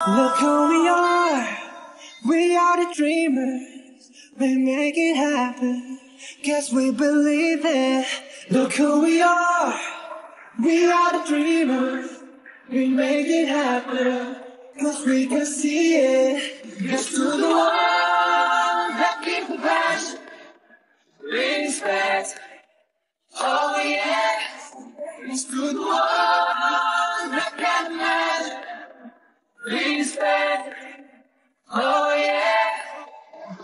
Look who we are. We are the dreamers. We make it happen. Guess we believe it. Look who we are. We are the dreamers. We make it happen. Cause we can see it. Yes to the one that keep the passion. Respect. Oh yes. It's to the one that can imagine. Respect. Oh yeah.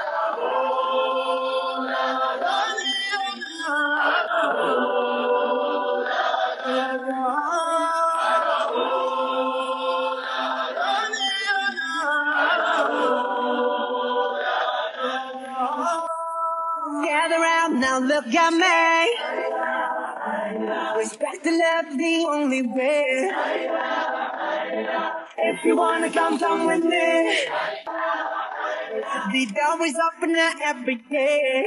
Gather round now, look at me. Respect and love the only way. If you wanna come, come with me. The door is open every day.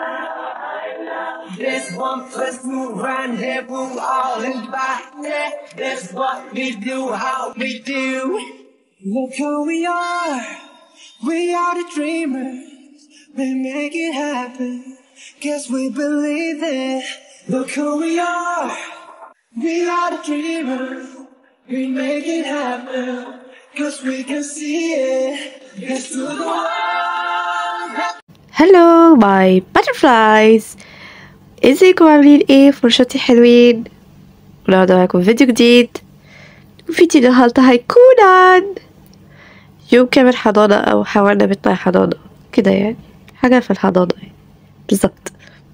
This one plus two rendezvous all in body. That's what we do, how we do. Look who we are. We are the dreamers. We make it happen. Guess we believe it. Look who we are. We are the dreamers. We make it happen. Cause we can see it. Yes to the one that هلو ماي باترفلايز ازيكم عاملين ايه فرشاتي حلوين النهارده معاكم فيديو جديد فيديو النهارده هيكون عن يوم كامل حضانة او حاولنا بيطلع حضانة كده يعني حاجة في الحضانة يعني بالظبط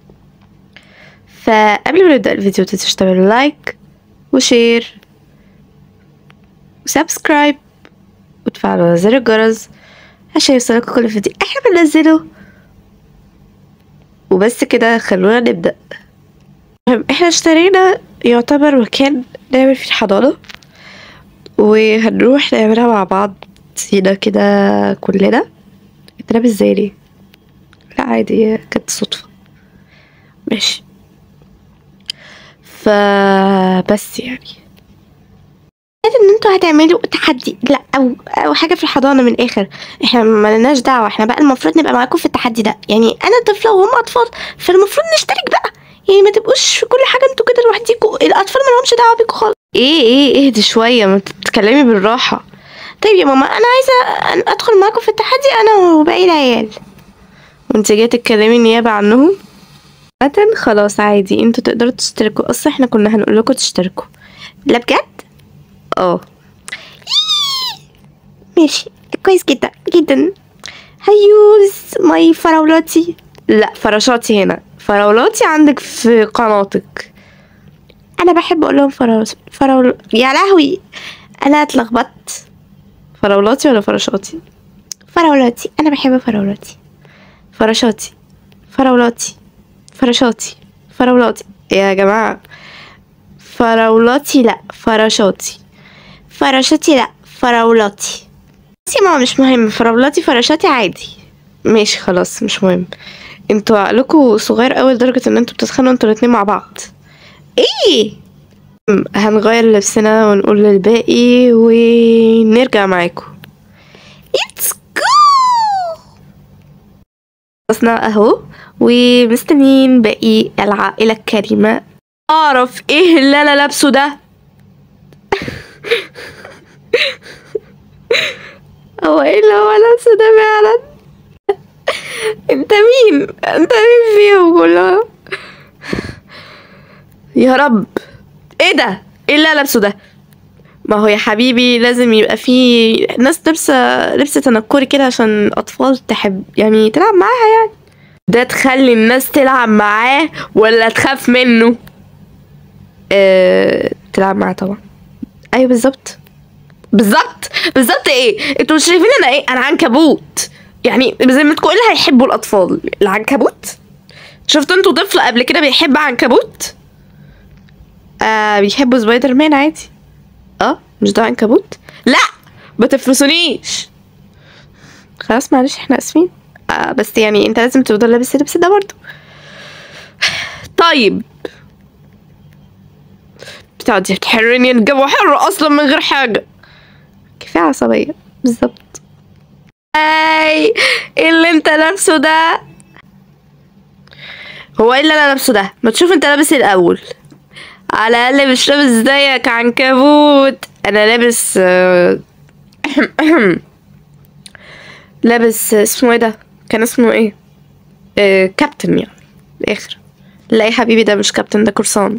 فقبل ما نبدأ الفيديو متنسوش تعملوا لايك وشير وسبسكرايب وتفعلوا زر الجرس عشان يوصلكوا كل فيديو احنا بننزله وبس كده خلونا نبدأ المهم احنا اشترينا يعتبر مكان نعمل فيه الحضانة وهنروح نعملها مع بعض هنا كده كلنا اتنام ازاي ليه لا عادي كانت صدفة ماشي فبس يعني ان انتوا هتعملوا تحدي لا او او حاجه في الحضانه من الاخر احنا مالناش دعوه احنا بقى المفروض نبقى معاكم في التحدي ده يعني انا طفله وهم اطفال فالمفروض نشترك بقى يعني ما تبقوش في كل حاجه انتوا كده لوحديكوا الاطفال ما لهمش دعوه بيكوا خالص ايه ايه اهدي شويه ما تتكلمي بالراحه طيب يا ماما انا عايزه أن- ادخل معاكم في التحدي انا وباقي العيال وانت جايه تتكلمي نيابه عنهم مثلا خلاص عادي انتوا تقدروا تشتركوا اصلا احنا كنا هنقول لكم تشتركوا لا بجد اه ماشي كويس جدا جدا هيوز ماي فراولاتي لا فراشاتي هنا فراولاتي عندك في قناتك انا بحب اقول لهم فراول فراول يا لهوي انا اتلخبطت فراولاتي ولا فراشاتي فراولاتي انا بحب فراولاتي فراشاتي فراولاتي فراشاتي فراولاتي يا جماعة فراولاتي لا فراشاتي فراشاتي لا فراولاتي بس يا ماما مش مهم فراولاتي فراشاتي عادي ماشي خلاص مش مهم انتوا عقلكوا صغير قوي لدرجة ان انتوا بتتخانقوا انتوا الاتنين مع بعض ايه م، هنغير لبسنا ونقول للباقي ونرجع معاكم Let's go خلصنا اهو ومستنيين باقي العائلة الكريمة اعرف ايه اللي انا لابسه ده هو ايه اللي هو لابسه ده فعلا انت مين انت مين فيهم كلهم يا رب ايه ده ايه اللي انا لابسه ده ما هو يا حبيبي لازم يبقى في ناس لابسه لبس تنكري كده عشان الاطفال تحب يعني تلعب معاها يعني ده تخلي الناس تلعب معاه ولا تخاف منه اه... تلعب معاه طبعا ايوه بالظبط بالظبط بالظبط ايه انتوا مش شايفين انا ايه انا عنكبوت يعني زي ما تقول هيحبوا الاطفال العنكبوت شفتوا انتوا طفل قبل كده بيحب عنكبوت آه بيحبوا سبايدر مان عادي اه مش ده عنكبوت لا ما تفرسونيش خلاص معلش احنا اسفين آه بس يعني انت لازم تفضل لابس اللبس ده برضه طيب بتاعتي تحرني الجو حر اصلا من غير حاجه كفايه عصبيه بالظبط اي ايه اللي انت لابسه ده هو ايه اللي انا لابسه ده ما تشوف انت لابس إيه الاول على الاقل مش لابس زيك عنكبوت انا لابس آه، لابس اسمه ايه ده كان اسمه ايه آه، كابتن يعني الاخر لا يا حبيبي ده مش كابتن ده قرصان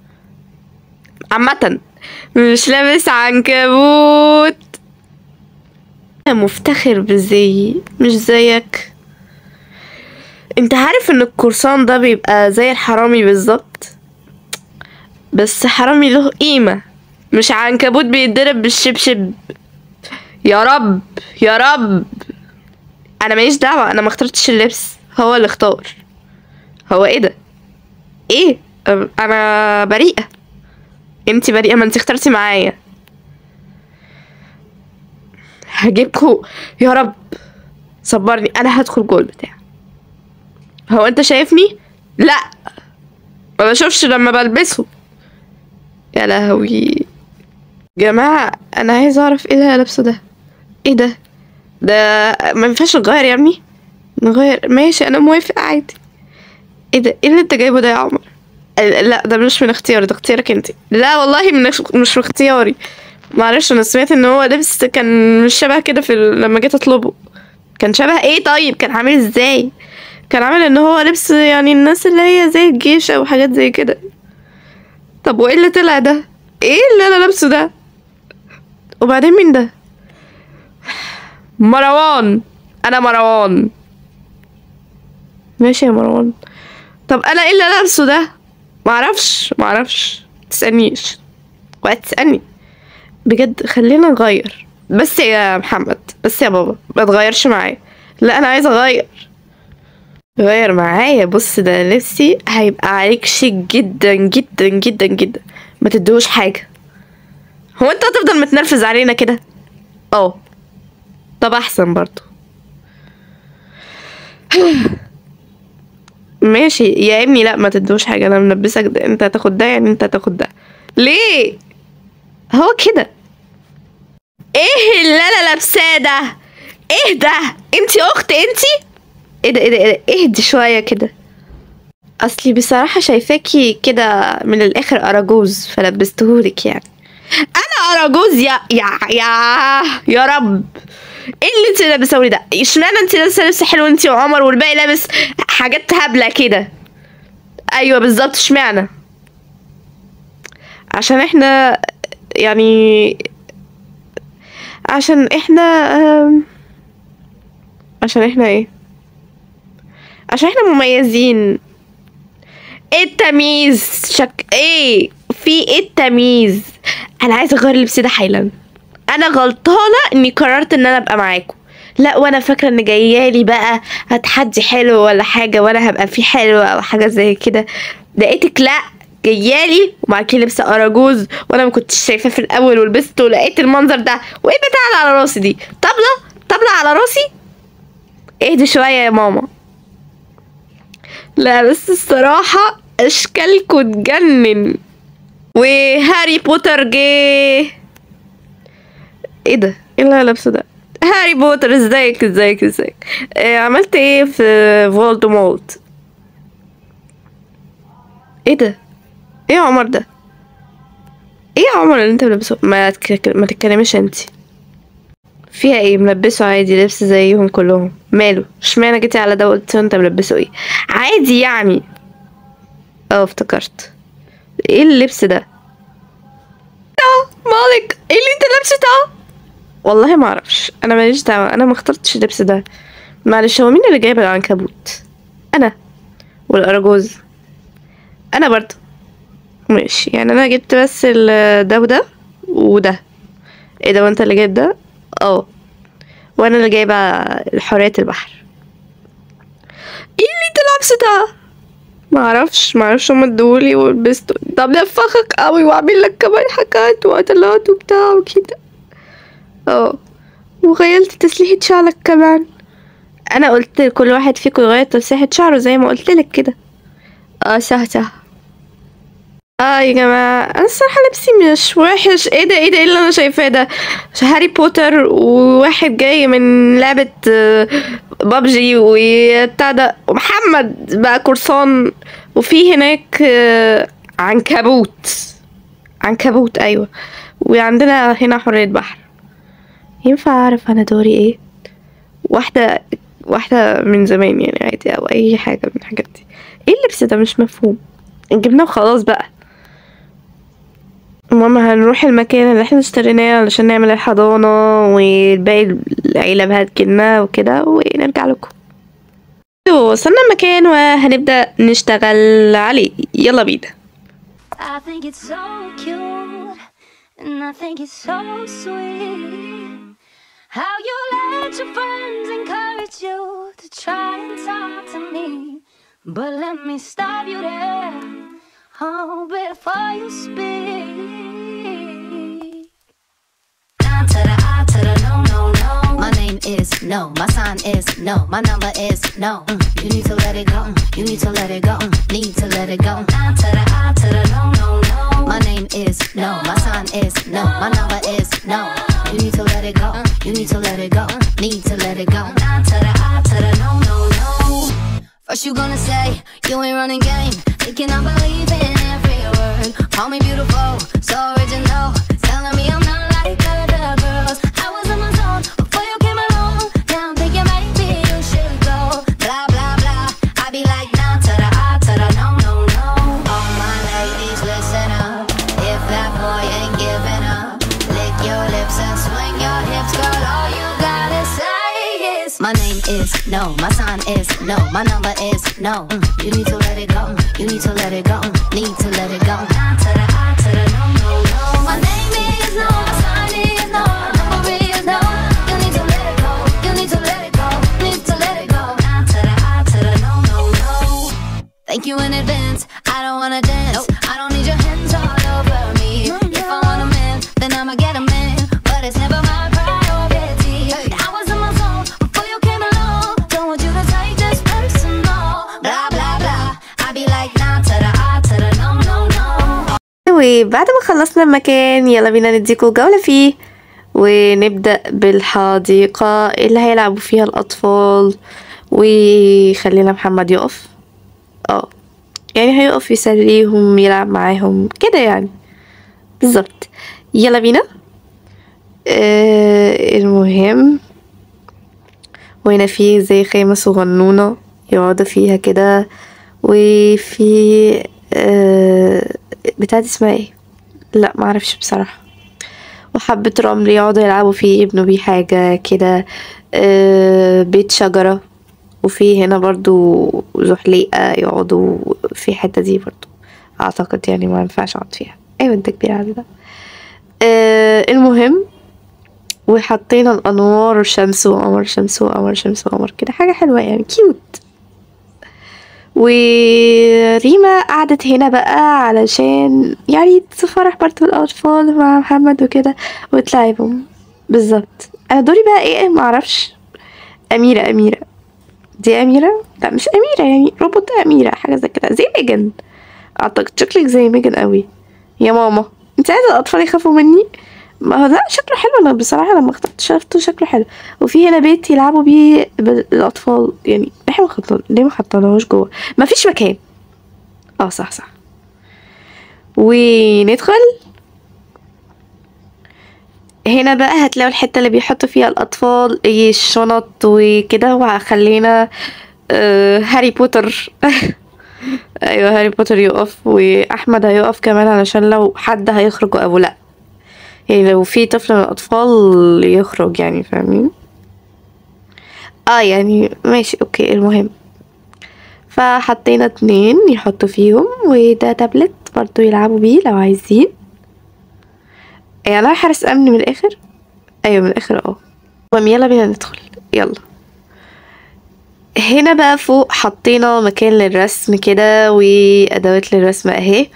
عامة مش لابس عنكبوت انا مفتخر بزي مش زيك انت عارف ان القرصان ده بيبقى زي الحرامي بالظبط بس حرامي له قيمة مش عنكبوت بيتضرب بالشبشب يا رب يا رب انا ماليش دعوة انا ما اخترتش اللبس هو اللي اختار هو ايه ده ايه أم- انا بريئة انتي بريئة ما انتي اخترتي معايا هجيبكوا يا رب صبرني انا هدخل جوه البتاع هو انت شايفني لا ما بشوفش لما بلبسه يا لهوي جماعة انا عايز اعرف ايه اللي أنا لابسه ده ايه ده ده ما ينفعش نغير يا ابني نغير ماشي انا موافق عادي ايه ده ايه اللي انت جايبه ده يا عمر ال- لا ده مش من اختياري ده اختيارك انت لا والله من مش من اختياري معلش انا سمعت ان هو لبس كان مش شبه كده في ال- لما جيت اطلبه كان شبه ايه طيب كان عامل ازاي كان عامل ان هو لبس يعني الناس اللي هي زي الجيش او حاجات زي كده طب وايه اللي طلع ده ايه اللي انا لابسه ده وبعدين مين ده مروان انا مروان ماشي يا مروان طب انا ايه اللي أنا لابسه ده معرفش معرفش تسألنيش وقت تسألني بجد خلينا نغير بس يا محمد بس يا بابا ما تغيرش معايا لا انا عايزه اغير غير معايا بص ده لبسي هيبقى عليك شيك جدا جدا جدا جدا ما تدوش حاجه هو انت هتفضل متنرفز علينا كده اه طب احسن برضو ماشي يا ابني لا ما تدوش حاجه انا ملبسك ده انت هتاخد ده يعني انت هتاخد ده ليه هو كده ايه اللي انا لابساه ده ايه ده انتي اخت انتي ايه ده ايه ده, إيه ده؟ اهدي شويه كده اصلي بصراحه شايفاكي كده من الاخر اراجوز فلبستهولك يعني انا اراجوز يا يا يا يا رب ايه اللي انت لابسه ده اشمعنى انت لابسه لبس حلو انت وعمر والباقي لابس حاجات هبله كده ايوه بالظبط اشمعنى عشان احنا يعني عشان احنا آم، عشان احنا ايه عشان احنا مميزين ايه التمييز شك ايه في ايه التمييز انا عايزه اغير اللبس ده حالا انا غلطانه اني قررت ان انا ابقى معاكم لا وانا فاكره ان جايالي بقى هتحدي حلو ولا حاجه وانا هبقى فيه حلو او حاجه زي كده لقيتك لا جايالي ومعاكي لبس اراجوز وانا ما كنتش شايفاه في الاول ولبسته ولقيت المنظر ده وايه البتاع اللي على راسي دي طبله طبله على راسي اهدي شويه يا ماما لا بس الصراحه اشكالكوا تجنن وهاري بوتر جه ايه ده ايه اللي انا لابسه ده هاري بوتر ازيك ازيك ازيك إيه عملت ايه في فولدمورت ايه ده ايه يا عمر ده ايه يا عمر اللي انت ملبسه ما تك... ما تتكلميش انت فيها ايه ملبسه عادي لبس زيهم كلهم ماله اشمعنى جيتي على ده وقلت انت ملبسه ايه عادي يعني اه افتكرت ايه اللبس ده اه مالك ايه اللي انت لابسه ده والله ما اعرفش انا ماليش دعوه انا ما اخترتش اللبس ده معلش هو مين اللي جايب العنكبوت انا والاراجوز انا برضه ماشي يعني انا جبت بس ال- ده وده وده ايه ده وانت اللي جايب ده اه وانا اللي جايبه حرية البحر ايه اللي انت لابسه ده ما اعرفش ما اعرفش هم ادولي ولبسته طب نفخك قوي واعمل لك كمان حاجات وعضلات وبتاع وكده اه وغيرت تسليحة شعرك كمان انا قلت لكل واحد فيكم يغير تسليحة شعره زي ما قلت لك كده اه صح صح اه يا جماعة انا الصراحة لبسي مش وحش ايه ده ايه ده ايه اللي انا شايفاه ده هاري بوتر وواحد جاي من لعبة آه، بابجي وبتاع ده ومحمد بقى قرصان وفي هناك آه، عنكبوت عنكبوت ايوه وعندنا هنا حرية بحر ينفع اعرف انا دوري ايه واحدة واحدة من زمان يعني عادي او اي حاجة من الحاجات دي ايه اللبس ده مش مفهوم جبناه وخلاص بقى المهم هنروح المكان اللي احنا اشتريناه علشان نعمل الحضانة والباقي العيلة بقى تجيلنا وكده ونرجع لكم وصلنا المكان وهنبدأ نشتغل عليه يلا بينا I think it's so cute, and I think it's so sweet. How you let your friends encourage you to try and talk to me. But let me stop you there, oh, before you speak. Down to the I to the no, no, no. My name is no, my sign is no, my number is no. Mm, you need to let it go, mm, you need to let it go, mm, need to let it go. Down to the I to the no, no, no. My name is no, my sign is no, my number is no. You need to let it go, mm, you need to let it go, mm, need to let it go. Down to the I to the no, no, no. First you gonna say you ain't running game, thinking I believe in every word. Call me beautiful, so original, telling me I'm not like other girls. I was in my zone before you came along. Now I'm thinking maybe you should go. Blah blah blah. I be like nah to the I to the no no no. All my ladies listen up. If that boy ain't giving up, lick your lips and swing your hips, girl. All you gotta say is my name is no, my sign is no, my number is no. Mm, you need to let it go. Mm, you need to let it go. Mm, need to let it go. Nah to the I to the no no no. My name is no, my sign is no, my number is no. You need to let it go. You need to let it go. Need to let it go. Nah to the I to the no no no. Thank you in advance. I don't wanna dance. I don't need your hands all over me. If I want a man, then I'ma get a man. But it's never my priority. I was in my zone before you came along. Don't want you to take this personal. Blah blah blah. I be like nah to the I to the no no no. وبعد ما خلصنا المكان يلا بينا نديكوا جولة فيه ونبدأ بالحديقة اللي هيلعبوا فيها الأطفال وخلينا محمد يقف اه يعني هيقف يسليهم يلعب معاهم كده يعني بالظبط يلا بينا آه المهم وهنا في زي خيمة صغنونة يقعدوا فيها كده وفي آه بتاعتي اسمها ايه لا معرفش بصراحة وحبة رمل يقعدوا يلعبوا فيه يبنوا بيه حاجة كده آه بيت شجرة وفي هنا برضو زحليقة يقعدوا في الحتة دي برضو أعتقد يعني ما ينفعش أقعد فيها أيوة أنت كبير على ده آه المهم وحطينا الأنوار شمس وقمر شمس وقمر شمس وقمر كده حاجة حلوة يعني كيوت وريما قعدت هنا بقى علشان يعني تفرح برضو الأطفال مع محمد وكده وتلعبهم بالظبط أنا دوري بقى ايه معرفش أميرة أميرة دي أميرة لا مش أميرة يعني روبوت أميرة حاجة زي كده زي ميجن أعتقد شكلك زي ميجن قوي يا ماما انت عايزة الأطفال يخافوا مني ما هو لا شكله حلو انا بصراحه لما اخترت شفته شكله حلو وفي هنا بيت يلعبوا بيه الاطفال يعني احنا ما خطنا ليه ما حطيناهوش جوه ما فيش مكان اه صح صح وندخل هنا بقى هتلاقوا الحته اللي بيحطوا فيها الاطفال إيه الشنط وكده وخلينا آه هاري بوتر ايوه هاري بوتر يقف واحمد هيقف كمان علشان لو حد هيخرج او لا يعني لو في طفل من الأطفال يخرج يعني فاهمين اه يعني ماشي اوكي المهم فحطينا اتنين يحطوا فيهم وده تابلت برضو يلعبوا بيه لو عايزين يعني انا حارس امن من الاخر ايوه من الاخر اه المهم يلا بينا ندخل يلا هنا بقى فوق حطينا مكان للرسم كده وادوات للرسم اهي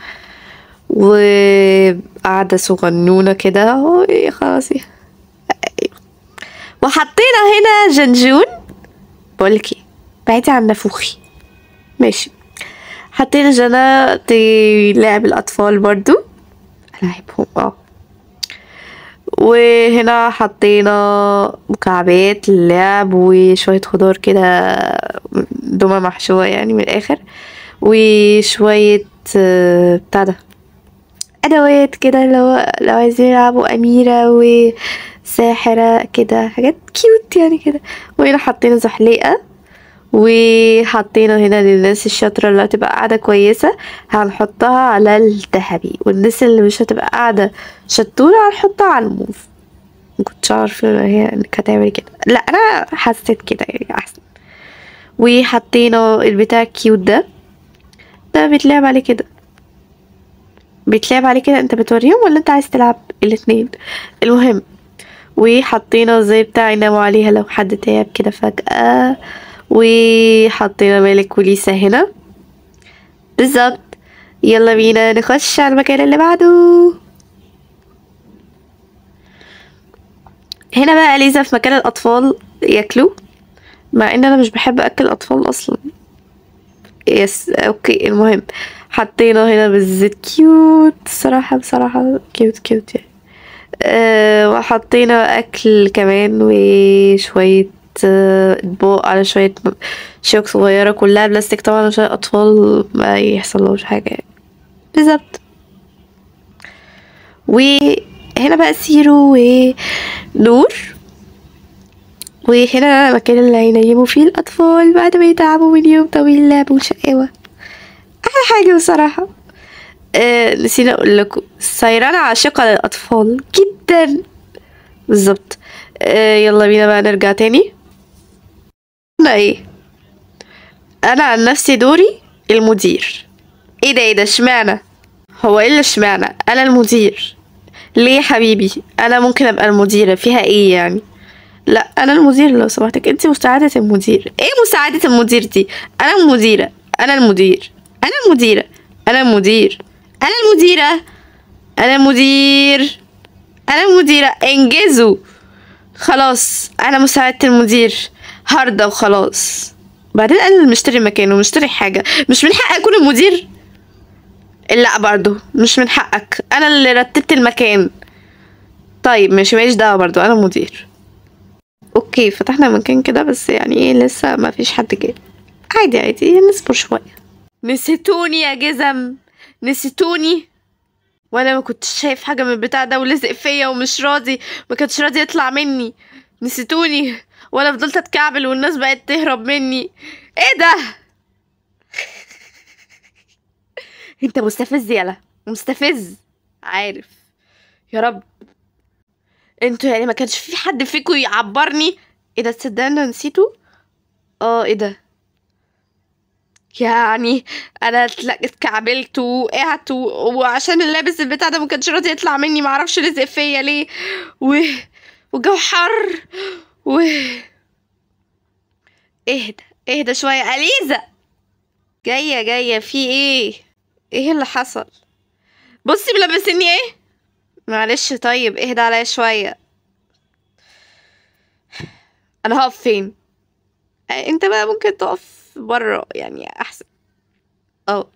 وقاعدة صغنونة كده اهو إيه خلاص إيه. أيوة. وحطينا هنا جنجون بقولك ايه بعيدي عن نافوخي ماشي حطينا جنى دي لعب الأطفال برضو ألعبهم اه وهنا حطينا مكعبات للعب وشوية خضار كده دومة محشوة يعني من الآخر وشوية آه، بتاع ده أدوات كده لو لو عايزين يلعبوا أميرة وساحرة كده حاجات كيوت يعني كده وهنا حطينا زحليقة وحطينا هنا للناس الشاطرة اللي هتبقى قاعدة كويسة هنحطها على الذهبي والناس اللي مش هتبقى قاعدة شطورة هنحطها على الموف مكنتش عارفة إن هي انك هتعملي كده لا انا حسيت كده يعني احسن وحطينا البتاع الكيوت ده ده بيتلعب عليه كده بيتلعب عليه كده انت بتوريهم ولا انت عايز تلعب الاتنين المهم وحطينا زي بتاع يناموا عليها لو حد تعب كده فجأة وحطينا مالك وليسا هنا بالظبط يلا بينا نخش على المكان اللي بعده هنا بقى ليزا في مكان الأطفال ياكلوا مع ان انا مش بحب اكل الاطفال اصلا يس اوكي المهم حطينا هنا بالزيت كيوت الصراحة بصراحة كيوت كيوت يعني أه وحطينا اكل كمان وشوية آه، اطباق على شوية شوك صغيرة كلها بلاستيك طبعا عشان الاطفال ما يحصل لهمش حاجة يعني بالظبط وهنا بقى سيرو ونور وهنا مكان اللي هينيموا فيه الأطفال بعد ما يتعبوا من يوم طويل لعب وشقاوة أحلى حاجة بصراحة آه نسينا أقول لكم سيران عاشقة للأطفال جدا بالظبط آه يلا بينا بقى نرجع تاني أنا إيه أنا عن نفسي دوري المدير إيه ده إيه ده اشمعنى هو إيه اللي اشمعنى أنا المدير ليه يا حبيبي أنا ممكن أبقى المديرة فيها إيه يعني لا انا المدير لو سمحتك انت مساعدة المدير ايه مساعدة المدير دي انا المديرة انا المدير انا المديرة انا المدير انا المديرة انا المدير انا المديرة انجزوا خلاص انا مساعدة المدير هرضى وخلاص بعدين انا اللي مشتري مكانه مشتري حاجة مش من حقي اكون المدير لا برضو مش من حقك انا اللي رتبت المكان طيب ماشي ماليش دعوة برضو انا مدير اوكي فتحنا مكان كده بس يعني ايه لسه ما فيش حد جه عادي عادي نصبر شوية نسيتوني يا جزم نسيتوني وانا ما كنتش شايف حاجة من البتاع ده ولزق فيا ومش راضي ما كانش راضي يطلع مني نسيتوني وانا فضلت اتكعبل والناس بقت تهرب مني ايه ده انت مستفز يالا مستفز عارف يا رب انتوا يعني ما كانش في حد فيكم يعبرني ايه ده تصدق انا نسيته اه ايه ده يعني انا اتلا- اتكعبلت وقعت و- وعشان اللابس البتاع ده ما كانش راضي يطلع مني ما اعرفش لزق فيا ليه و والجو حر و اهدى اهدى شويه اليزا جايه جايه في ايه ايه اللي حصل بصي ملبسني ايه معلش طيب اهدى عليا شوية انا هقف فين آه، انت بقى ممكن تقف بره يعني احسن اه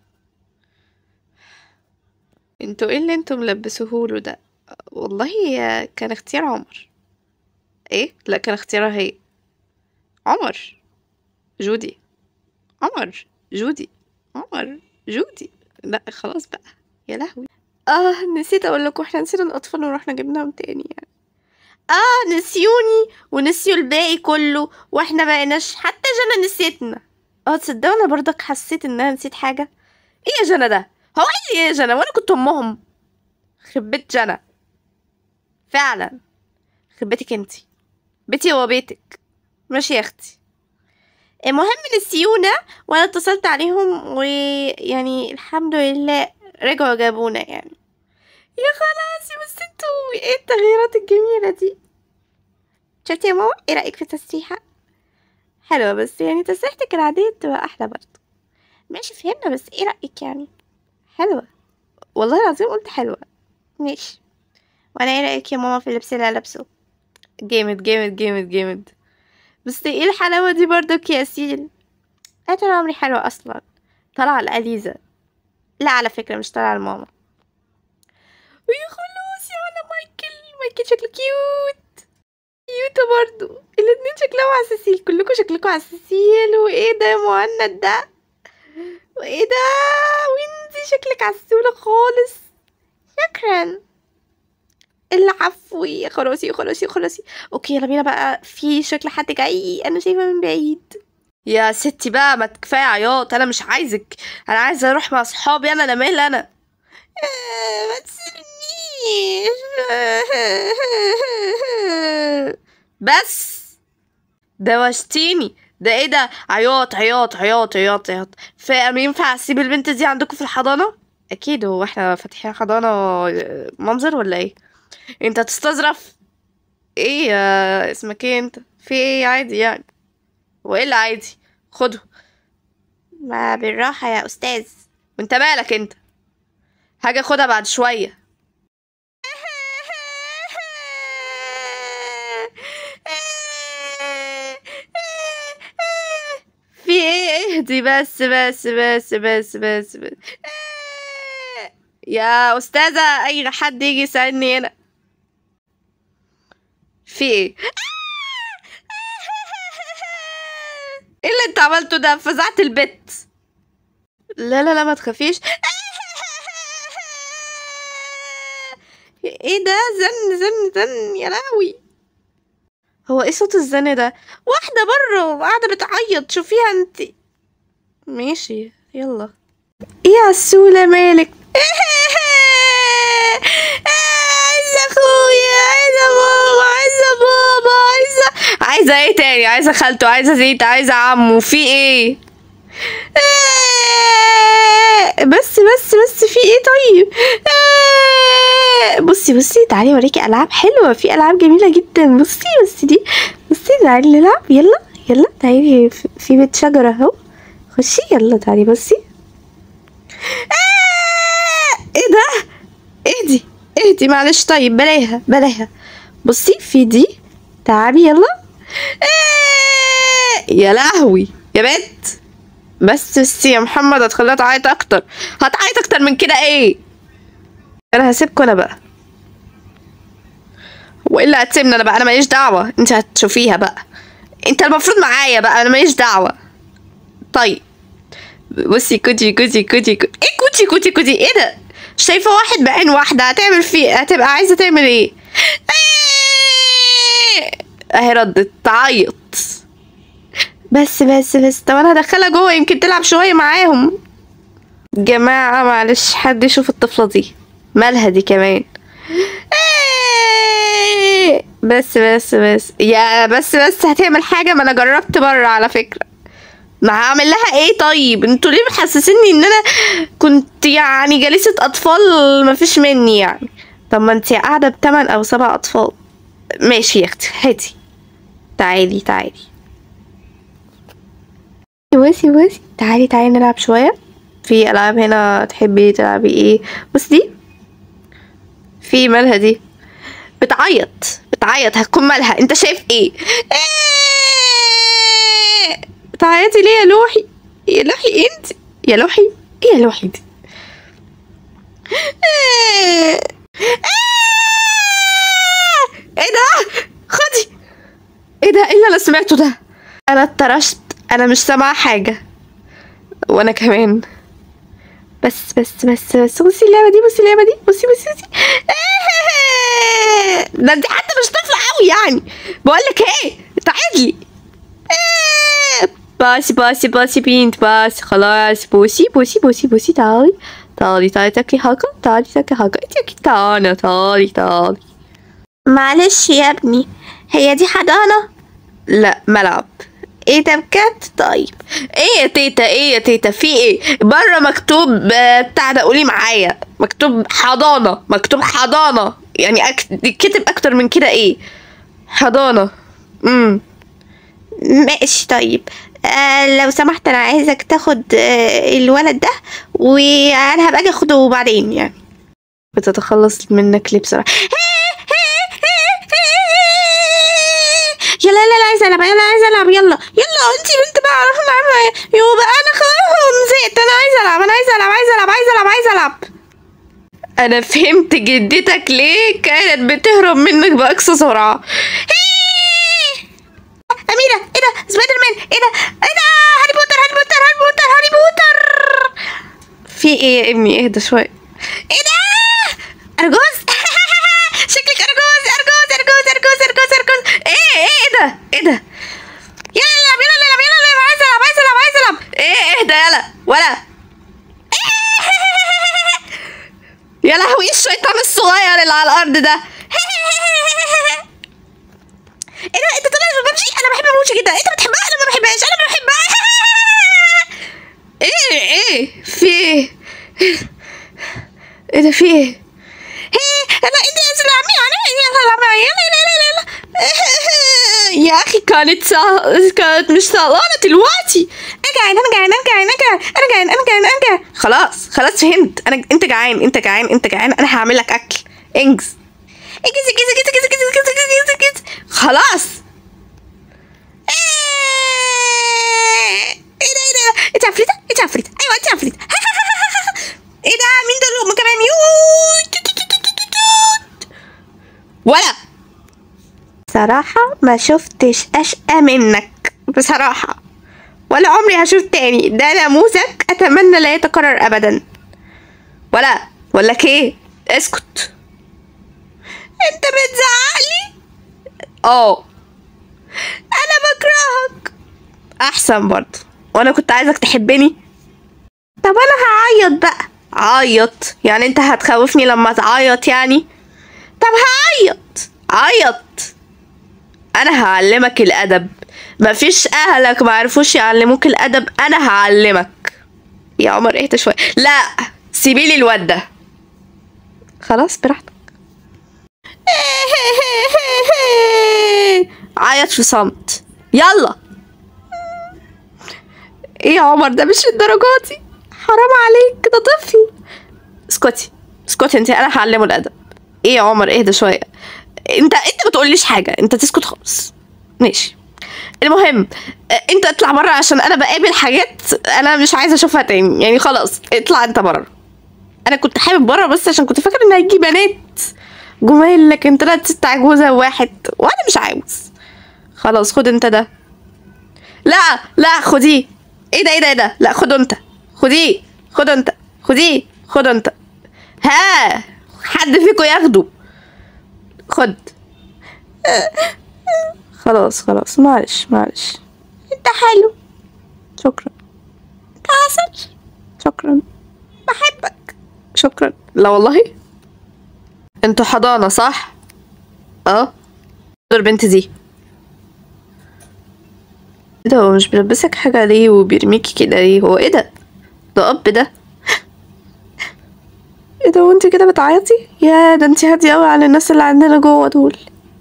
انتوا ايه اللي انتوا ملبسوهوله ده والله آه، كان اختيار عمر ايه لا كان اختيارها هي عمر جودي عمر جودي عمر جودي لا خلاص بقى يا لهوي اه نسيت اقول لكم احنا نسينا الاطفال ورحنا جبناهم تاني يعني اه نسيوني ونسيوا الباقي كله واحنا بقيناش حتى جنى نسيتنا اه تصدقوا انا برضك حسيت ان انا نسيت حاجه ايه يا جنى ده هو ايه اللي يا جنى وانا كنت امهم خربت جنى فعلا خربتك انتي بيتي هو بيتك ماشي يا اختي المهم نسيونا وانا اتصلت عليهم ويعني الحمد لله رجعوا جابونا يعني يا خلاص بس انتوا ايه التغييرات الجميلة دي شفتي يا ماما ايه رأيك في التسريحة حلوة بس يعني تسريحتك العادية بتبقى أحلى برضه ماشي فهمنا بس ايه رأيك يعني حلوة والله العظيم قلت حلوة ماشي وانا ايه رأيك يا ماما في اللبس اللي أنا لابسه جامد جامد جامد جامد بس ايه الحلاوة دي برضك يا ياسين انا طول عمري حلوة اصلا طالعة لأليزا لا على فكرة مش طالعة لماما ويا خلاص يا على مايكل مايكل شكله كيوت كيوتة برضو الاتنين شكلهم عساسيل كلكم شكلكم عساسيل وايه ده يا مهند ده وايه ده وينزي شكلك عسولة خالص شكرا العفو يا خلاصي يا خلاصي يا خلاصي اوكي يلا بينا بقى في شكل حد جاي انا شايفه من بعيد يا ستي بقى ما كفايه عياط انا مش عايزك انا عايزه اروح مع صحابي انا انا مال انا آه، ما تسيبنيش بس دوشتيني ده ايه ده عياط عياط عياط عياط عياط فاهم ينفع اسيب البنت دي عندكم في الحضانه اكيد هو احنا فاتحين حضانه آه، منظر ولا ايه انت تستظرف ايه يا اسمك ايه انت في ايه عادي يعني وايه اللي عادي خده ما بالراحة يا أستاذ وانت مالك انت حاجة خدها بعد شوية في ايه اهدي بس بس بس بس بس, بس. يا أستاذة أي حد يجي يسألني هنا في ايه ايه اللي انت عملته ده فزعت البت لا لا لا ما تخافيش ايه ده زن زن زن يا لهوي هو ايه صوت الزن ده واحدة بره وقاعدة بتعيط شوفيها انت ماشي يلا ايه يا عسولة مالك عايزة اخويا عايزة ماما عايزة بابا عايزة عايزة ايه تاني عايزة خالته عايزة زيت عايزة عمو في ايه بس بس بس في ايه طيب بصي بصي تعالي اوريكي العاب حلوه في العاب جميله جدا بصي بصي دي بصي تعالي نلعب يلا يلا تعالي في- في بيت شجره اهو خشي يلا تعالي بصي ايه ده اهدي اهدي معلش طيب بلاها بلاها بصي في دي تعالي يلا يا لهوي يا بنت بس بس يا محمد هتخليها تعيط اكتر هتعيط اكتر من كده ايه انا هسيبكوا انا بقى والا هتسيبني انا بقى انا ماليش دعوه انت هتشوفيها بقى انت المفروض معايا بقى انا ماليش دعوه طيب بصي كوتي كوتي كوتي كوتي ايه كوتي كوتي كوتي ايه ده شايفه واحد بعين واحده هتعمل فيه هتبقى عايزه تعمل ايه إيه؟ اهي ردت تعيط بس بس بس طب انا هدخلها جوه يمكن تلعب شويه معاهم جماعه معلش حد يشوف الطفله دي مالها دي كمان إيه؟ بس بس بس يا بس بس هتعمل حاجه ما انا جربت بره على فكره ما هعمل لها ايه طيب انتوا ليه محسسيني ان انا كنت يعني جليسة اطفال مفيش مني يعني طب ما انتي قاعدة بتمن او سبع اطفال ماشي يا اختي هاتي تعالي تعالي بصي بصي تعالي تعالي نلعب شوية في العاب هنا تحبي تلعبي ايه بص دي في مالها دي بتعيط بتعيط هتكون مالها انت شايف ايه بتعيطي ليه يا لوحي يا لوحي انت يا لوحي ايه يا لوحي دي ايه ده خدي ايه ده ايه اللي انا سمعته ده انا اتطرشت انا مش سامعه حاجه وانا كمان بس بس بس بس بصي اللعبه دي بصي اللعبه دي بصي بصي بصي ده انت حتى مش طفله قوي يعني بقول لك ايه تعالي باسي باسي باسي بنت باسي خلاص بوسي بوسي بوسي بوسي تعالي تعالي تعالي تاكلي حاجة تعالي تاكلي حاجة انت اكيد تعالي تعالي تعالي معلش يا ابني هي دي حضانة لا ملعب ايه ده بجد طيب ايه يا تيتا ايه يا تيتا في ايه بره مكتوب آه، بتاع ده قولي معايا مكتوب حضانة مكتوب حضانة يعني أك... كتب اكتر من كده ايه حضانة امم ماشي طيب آه لو سمحت انا عايزك تاخد آه الولد ده وانا هبقى اجي اخده بعدين يعني بتتخلص منك ليه بسرعه يلا يلا يلا عايزه العب يلا عايزه العب يلا يلا انت بنت بقى روح العبها يو بقى انا خلاص زهقت انا عايزه العب انا عايزه العب عايزه العب عايزه العب عايزه العب انا فهمت جدتك ليه كانت بتهرب منك باقصى سرعه اميره ايه ده سبايدر مان ايه ده ايه ده هاري بوتر هاري بوتر هاري بوتر هاري بوتر في ايه يا ابني اهدى شويه ايه ده ارجوز شكلك ارجوز ارجوز ارجوز ارجوز ارجوز ارجوز ايه ايه ايه ده ايه ده يلا العب يلا العب يلا العب عايز العب عايز العب عايز العب ايه اهدى يلا ولا يا لهوي الشيطان الصغير اللي على الارض ده ايه ده انت طلعت ببجي انا بحب ببجي جدا انت بتحبها انا ما بحبهاش انا ما بحبها ايه ايه في ايه ايه ده في ايه ايه انا انت يا عمي انا يلا يلا يلا يا اخي كانت سا... كانت مش سهلانة دلوقتي انا جعان انا جعان انا جعان انا جعان انا جعان انا جعان انا جعان خلاص خلاص فهمت انا انت جعان انت جعان انت جعان انا هعمل لك اكل انجز انجز انجز انجز انجز انجز انجز انجز انجز انجز خلاص ايه ده ايه ده انت عفريتة انت عفريتة ايوه انت عفريتة ايه ده مين دول هم كمان يو توت توت توت توت توت. ولا صراحة ما شفتش أشقى منك بصراحة ولا عمري هشوف تاني ده نموذج أتمنى لا يتكرر أبدا ولا ولا ايه اسكت انت بتزعقلي اه انا بكرهك احسن برضه وانا كنت عايزك تحبني طب انا هعيط بقى عيط يعني انت هتخوفني لما تعيط يعني طب هعيط عيط انا هعلمك الادب مفيش اهلك معرفوش يعلموك الادب انا هعلمك يا عمر اهدى شويه لا سيبيلي الواد ده خلاص براحتك عيط في صمت يلا ايه يا عمر ده مش الدرجات دي حرام عليك ده طفل اسكتي اسكتي انت انا هعلمه الادب ايه يا عمر اهدى شويه انت انت ما تقوليش حاجه انت تسكت خالص ماشي المهم اه، انت اطلع بره عشان انا بقابل حاجات انا مش عايزه اشوفها تاني يعني خلاص اطلع انت بره انا كنت حابب بره بس عشان كنت فاكره ان هيجي بنات جمال لكن طلعت ست عجوزه واحد وانا مش عاوز خلاص خد انت ده لا لا خديه ايه ده ايه ده ايه ده لا خده انت خديه خد انت خديه خد انت ها حد فيكم ياخده خد خلاص خلاص معلش معلش انت حلو شكرا انت عسل شكرا بحبك شكرا لا والله انتوا حضانة صح؟ اه دور البنت دي ايه ده هو مش بيلبسك حاجة ليه وبيرميكي كده ليه هو ايه ده؟ ده اب ده ايه ده وانت كده بتعيطي؟ يا ده انت هادية اوي على الناس اللي عندنا جوه دول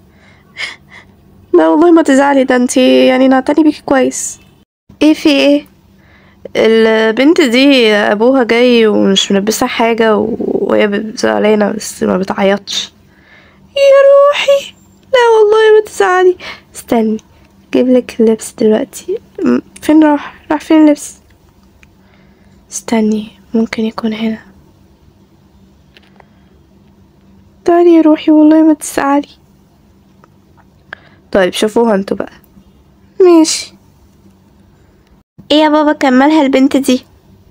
لا والله ما تزعلي ده انت يعني نعتني بيكي كويس ايه في ايه؟ البنت دي ابوها جاي ومش ملبسها حاجة و- وهي زعلانة بس ما بتعيطش يا روحي لا والله ما تزعلي استني اجيب لك اللبس دلوقتي م- فين راح راح فين اللبس استني ممكن يكون هنا تعالي يا روحي والله ما تزعلي طيب شوفوها انتوا بقى ماشي ايه يا بابا كملها البنت دي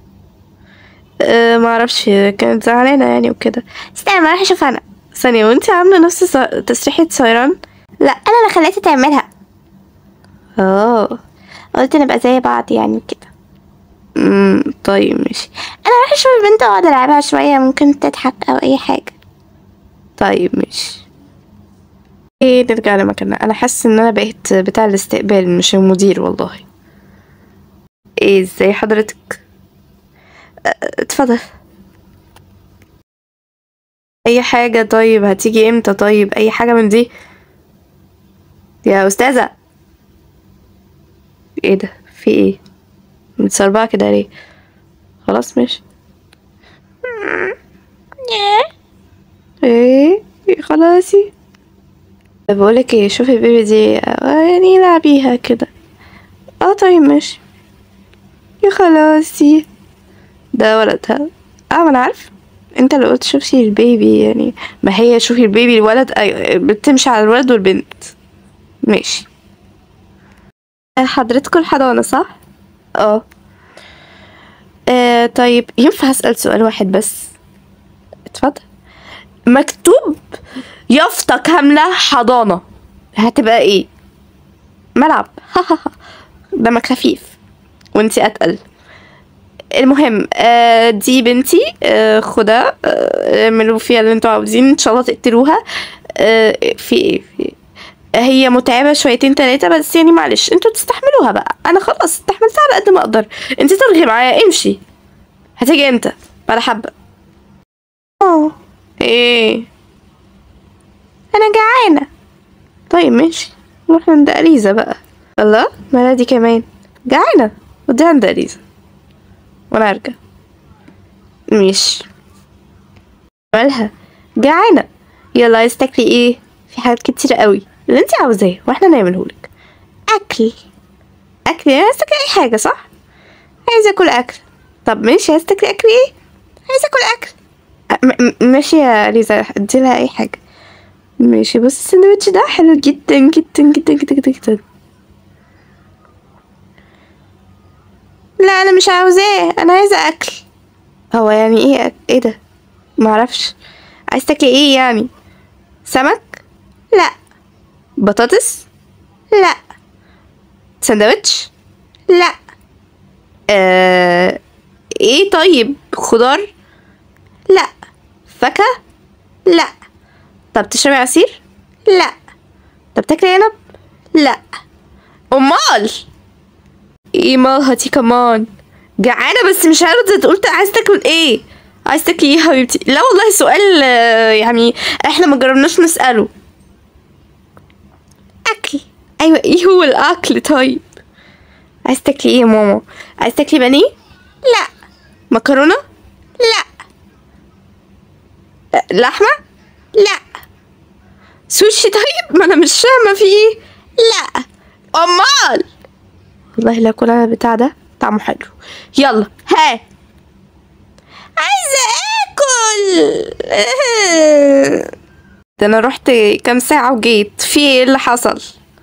أه معرفش كانت زعلانة يعني وكده استنى ما راح اشوف انا ثانية وانت عاملة نفس ص- تسريحة سيران لا انا اللي خليتها تعملها اه قلت نبقى زي بعض يعني كده امم طيب ماشي انا راح اشوف البنت واقعد العبها شوية ممكن تضحك او اي حاجة طيب ماشي ايه نرجع لمكاننا انا حاسس ان انا بقيت بتاع الاستقبال مش المدير والله ايه ازاي حضرتك أه، اتفضل اي حاجة طيب هتيجي امتى طيب اي حاجة من دي يا استاذة ايه ده في ايه متسربعة كده ليه خلاص ماشي ايه خلاصي طب بقولك ايه شوفي البيبي دي آه، يعني العبيها كده اه اه طيب ماشي يا خلاصي ده ولدها اه ما انا عارف انت اللي قلت شوفي البيبي يعني ما هي شوفي البيبي الولد أيوة، بتمشي على الولد والبنت ماشي آه، حضرتكوا الحضانة صح؟ اه آه طيب ينفع اسأل سؤال واحد بس اتفضل مكتوب يافطة كاملة حضانة هتبقى ايه؟ ملعب دمك خفيف وانتي اتقل المهم آه دي بنتي آه خدها آه، اعملوا فيها اللي انتوا عاوزين ان شاء الله تقتلوها آه في ايه في إيه؟ هي متعبة شويتين تلاتة بس يعني معلش انتوا تستحملوها بقى انا خلاص استحملتها على قد ما اقدر انتي ترغي معايا امشي هتيجي امتى بعد حبة اه ايه انا جعانة طيب ماشي نروح عند اليزا بقى الله مالها دي كمان جعانة ودي عند اليزا وانا ارجع ماشي مالها جعانة يلا عايز تاكلي ايه في حاجات كتيرة قوي اللي انت عاوزاه واحنا نعملهولك اكل اكل يعني عايز تاكلي اي حاجة صح عايزة اكل اكل طب ماشي عايز تاكلي اكل ايه عايزة اكل اكل أ- م- م- ماشي يا ليزا اديلها اي حاجة ماشي بص السندوتش ده حلو جدا جدا جدا جدا جدا, جدا. لا انا مش عاوزاه انا عايزه اكل هو يعني ايه أك... ايه ده معرفش عايز تاكلي ايه يعني سمك لا بطاطس لا سندوتش لا آه... ايه طيب خضار لا فاكهة لا طب تشربي عصير لا طب تاكلي عنب لا امال ايه مالها دي كمان جعانة بس مش عارفة تقول عايز تاكل ايه عايز تاكلي ايه يا حبيبتي لا والله سؤال آه، يعني احنا ما جربناش نسأله اكل ايوه ايه هو الاكل طيب عايز تاكلي ايه يا ماما عايز تاكلي بانيه لا مكرونة لا آه، لحمة لا سوشي طيب ما انا مش فاهمة في ايه لا امال والله لا اكل انا البتاع ده طعمه حلو يلا ها عايزه اكل ده انا رحت كام ساعه وجيت في ايه اللي حصل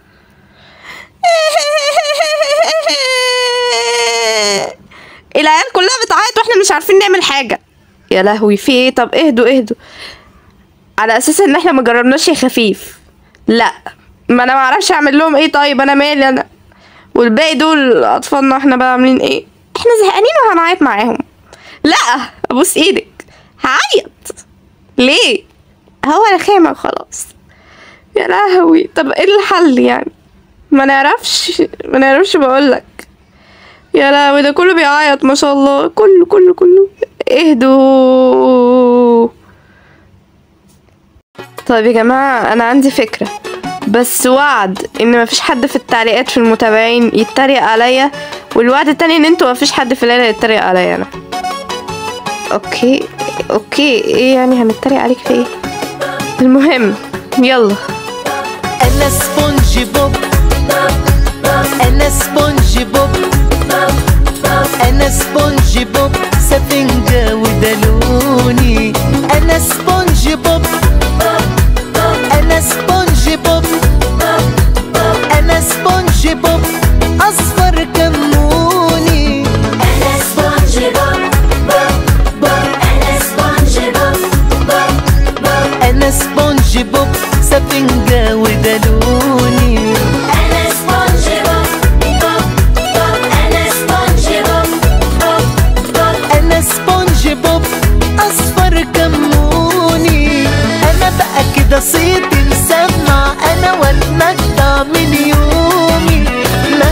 العيال كلها بتعيط واحنا مش عارفين نعمل حاجه يا لهوي في ايه طب اهدوا اهدوا على اساس ان احنا ما جربناش يا خفيف لا ما انا ما اعرفش اعمل لهم ايه طيب انا مالي انا والباقي دول اطفالنا احنا بقى عاملين ايه احنا زهقانين وهنعيط معاهم لا ابوس ايدك هعيط ليه هو رخامة وخلاص يا لهوي طب ايه الحل يعني ما نعرفش ما نعرفش بقولك يا لهوي ده كله بيعيط ما شاء الله كله كله كله اهدوا طيب يا جماعة أنا عندي فكرة بس وعد إن مفيش حد في التعليقات في المتابعين يتريق عليا والوعد التاني إن انتوا مفيش حد في الليلة يتريق عليا أنا أوكي أوكي إيه يعني هنتريق عليك في إيه المهم يلا انا سبونج بوب انا سبونج بوب انا سبونج بوب سفنجة ودلوني انا سبونج بوب انا سبونج بوب انا سبونج بوب اصفر كموني أنا سبونج بوب بوب بوب أنا سبونج بوب بوب بوب انا سبونج بوب سفنجة ودلوني أنا سبونج بوب بوب بوب أنا سبونج بوب بوب بوب انا سبونج بوب اصفر كموني انا بقى كده صيتي مسمع انا واتمتع من يومي ما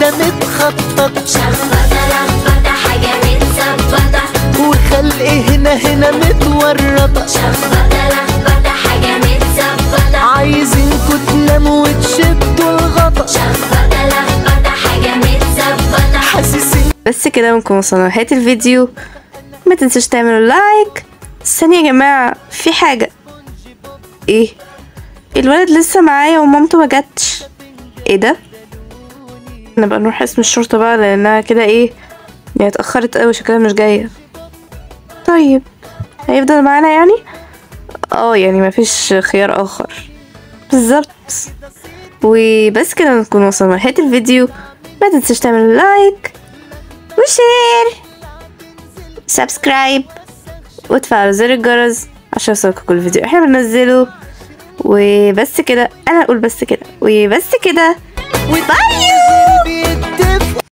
هنا متخطط شخبطة لخبطة حاجة متظبطة وخلق هنا هنا متورطة شخبطة لخبطة حاجة متظبطة عايزينكوا تناموا وتشدوا الغطا شخبطة لخبطة حاجة متظبطة حاسسين بس كده بنكون وصلنا لنهاية الفيديو ما تنسوش تعملوا لايك ثانية يا جماعة في حاجة ايه الولد لسه معايا ومامته ما جاتش ايه ده نبقى نروح اسم الشرطة بقى لانها كده ايه يعني اتأخرت قوي شكلها مش جاية طيب هيفضل معانا يعني اه يعني مفيش خيار اخر بالظبط وبس كده نكون وصلنا لنهاية الفيديو ما تنسوش تعملوا لايك وشير سبسكرايب وتفعلوا زر الجرس عشان يوصلكوا كل فيديو احنا بننزله وبس كده انا اقول بس كده وبس كده وباي